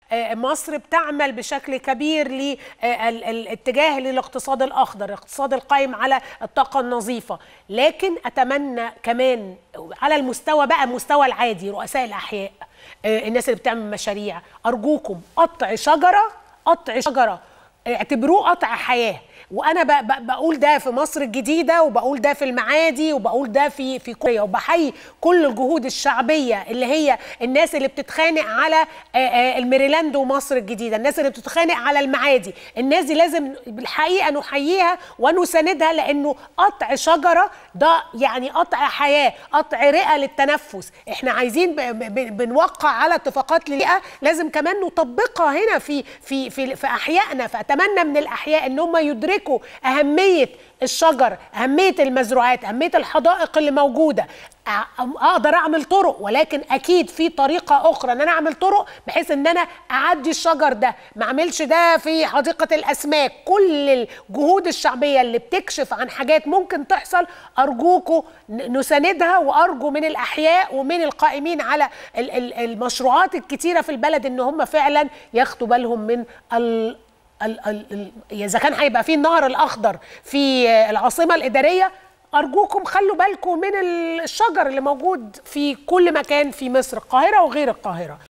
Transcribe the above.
مصر بتعمل بشكل كبير للاتجاه للاقتصاد الاخضر الاقتصاد القائم على الطاقه النظيفه لكن اتمنى كمان على المستوى بقى المستوى العادي رؤساء الاحياء الناس اللي بتعمل مشاريع ارجوكم قطع شجره قطع شجره اعتبروه قطع حياه وانا بقول ده في مصر الجديده وبقول ده في المعادي وبقول ده في في كوريا وبحيي كل الجهود الشعبيه اللي هي الناس اللي بتتخانق على الميريلاند ومصر الجديده الناس اللي بتتخانق على المعادي الناس دي لازم بالحقيقه نحييها ونساندها لانه قطع شجره ده يعني قطع حياه قطع رئه للتنفس احنا عايزين بنوقع على اتفاقات للرئه لازم كمان نطبقها هنا في في في, في احيائنا فاتمنى من الاحياء ان هم يدركوا يدركوا أهمية الشجر أهمية المزروعات أهمية الحدائق اللي موجودة اقدر اعمل طرق ولكن اكيد في طريقه اخرى ان انا اعمل طرق بحيث ان انا اعدي الشجر ده ما اعملش ده في حديقه الاسماك كل الجهود الشعبيه اللي بتكشف عن حاجات ممكن تحصل ارجوكم نساندها وارجو من الاحياء ومن القائمين على المشروعات الكتيره في البلد ان هم فعلا ياخدوا بالهم من ال اذا كان هيبقى في النهر الاخضر في العاصمه الاداريه ارجوكم خلوا بالكم من الشجر اللي موجود في كل مكان في مصر القاهره وغير القاهره